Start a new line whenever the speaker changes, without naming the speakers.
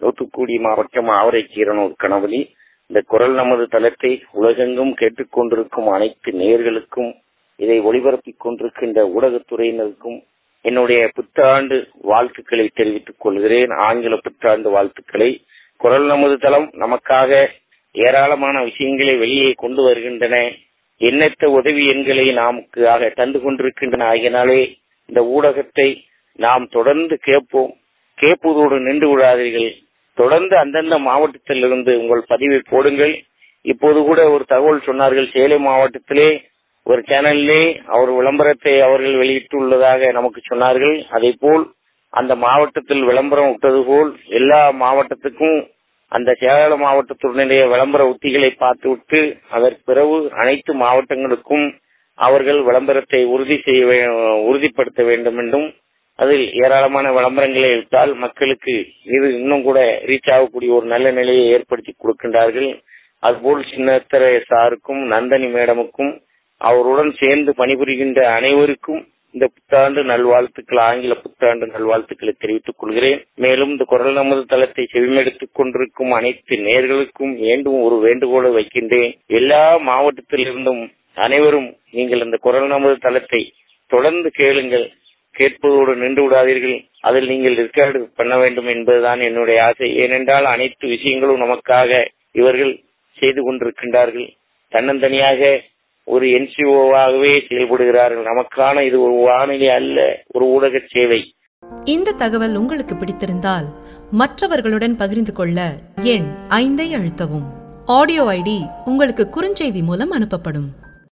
தூத்துக்குடி மாவட்டம் ஆவரைக்கீரனூர் கணவதி இந்த குரல் நமது தளத்தை உலகெங்கும் கேட்டுக்கொண்டிருக்கும் அனைத்து நேயர்களுக்கும் இதை ஒளிபரப்பிக் கொண்டிருக்கின்ற ஊடகத்துறையினருக்கும் என்னுடைய புத்தாண்டு வாழ்த்துக்களை தெரிவித்துக் கொள்கிறேன் ஆங்கில புத்தாண்டு வாழ்த்துக்களை குரல் நமது தளம் நமக்காக ஏராளமான விஷயங்களை வெளியே கொண்டு வருகின்றன எண்ணற்ற உதவி எண்களை நமக்காக தந்து கொண்டிருக்கின்றன ஆகியனாலே இந்த ஊடகத்தை நாம் தொடர்ந்து கேட்போம் கேட்பதோடு நின்று விடாதீர்கள் தொடர்ந்து அந்தந்த மாவட்டத்திலிருந்து உங்கள் பதிவை போடுங்கள் இப்போது கூட ஒரு தகவல் சொன்னார்கள் சேலம் மாவட்டத்திலே ஒரு சேனலிலே அவர் விளம்பரத்தை அவர்கள் வெளியிட்டுள்ளதாக நமக்கு சொன்னார்கள் அதே போல் அந்த மாவட்டத்தில் விளம்பரம் விட்டது போல் எல்லா மாவட்டத்துக்கும் அந்த சேலம் மாவட்டத்தினுடைய விளம்பர உத்திகளை பார்த்துவிட்டு அதற்கு பிறகு அனைத்து மாவட்டங்களுக்கும் அவர்கள் விளம்பரத்தை உறுதி செய்ய வே- உறுதிப்படுத்த வேண்டும் என்றும் அதில் ஏராளமான விளம்பரங்களை விட்டால் மக்களுக்கு இது இன்னும் கூட ரீச் ஆகக்கூடிய ஒரு நல்ல நிலையை ஏற்படுத்தி கொடுக்கின்றார்கள் அதுபோல் சின்னத்திர சாருக்கும் நந்தனி மேடமுக்கும் அவருடன் சேர்ந்து பணிபுரிகின்ற அனைவருக்கும் இந்த புத்தாண்டு நல்வாழ்த்துக்கள் ஆங்கில புத்தாண்டு நல்வாழ்த்துக்களை தெரிவித்துக் கொள்கிறேன் மேலும் இந்த குரல் நமது தளத்தை செவிமெடுத்துக் கொண்டிருக்கும் அனைத்து நேர்களுக்கும் மீண்டும் ஒரு வேண்டுகோளை வைக்கின்றேன் எல்லா மாவட்டத்திலிருந்தும் அனைவரும் நீங்கள் இந்த குரல் நமது தளத்தை தொடர்ந்து கேளுங்கள் கேட்பதோடு நின்று விடாதீர்கள் அதில் நீங்கள் ரெக்கார்டு பண்ண வேண்டும் என்பதுதான் என்னுடைய ஆசை ஏனென்றால் அனைத்து விஷயங்களும் நமக்காக இவர்கள் செய்து கொண்டிருக்கின்றார்கள் தன்னந்தனியாக ஒரு என்ஜிஓவாகவே செயல்படுகிறார்கள் நமக்கான இது ஒரு வானிலை அல்ல ஒரு ஊடக சேவை
இந்த தகவல் உங்களுக்கு பிடித்திருந்தால் மற்றவர்களுடன் பகிர்ந்து கொள்ள எண் ஐந்தை அழுத்தவும் ஆடியோ ஐடி உங்களுக்கு குறுஞ்செய்தி மூலம் அனுப்பப்படும்